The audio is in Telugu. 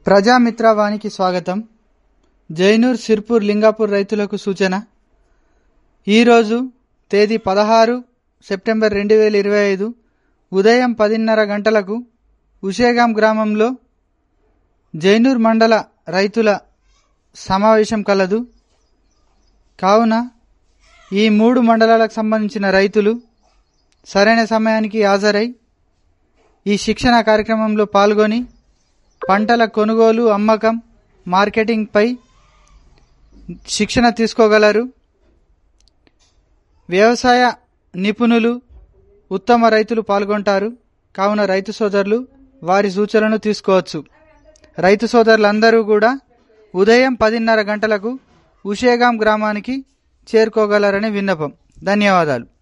ప్రజామిత్రవానికి స్వాగతం జైనూర్ సిర్పూర్ లింగాపూర్ రైతులకు సూచన ఈరోజు తేదీ పదహారు సెప్టెంబర్ రెండు వేల ఇరవై ఐదు ఉదయం పదిన్నర గంటలకు ఉషేగాం గ్రామంలో జైనూర్ మండల రైతుల సమావేశం కలదు కావున ఈ మూడు మండలాలకు సంబంధించిన రైతులు సరైన సమయానికి హాజరై ఈ శిక్షణ కార్యక్రమంలో పాల్గొని పంటల కొనుగోలు అమ్మకం మార్కెటింగ్పై శిక్షణ తీసుకోగలరు వ్యవసాయ నిపుణులు ఉత్తమ రైతులు పాల్గొంటారు కావున రైతు సోదరులు వారి సూచనలను తీసుకోవచ్చు రైతు సోదరులందరూ కూడా ఉదయం పదిన్నర గంటలకు ఉషేగాం గ్రామానికి చేరుకోగలరని విన్నపం ధన్యవాదాలు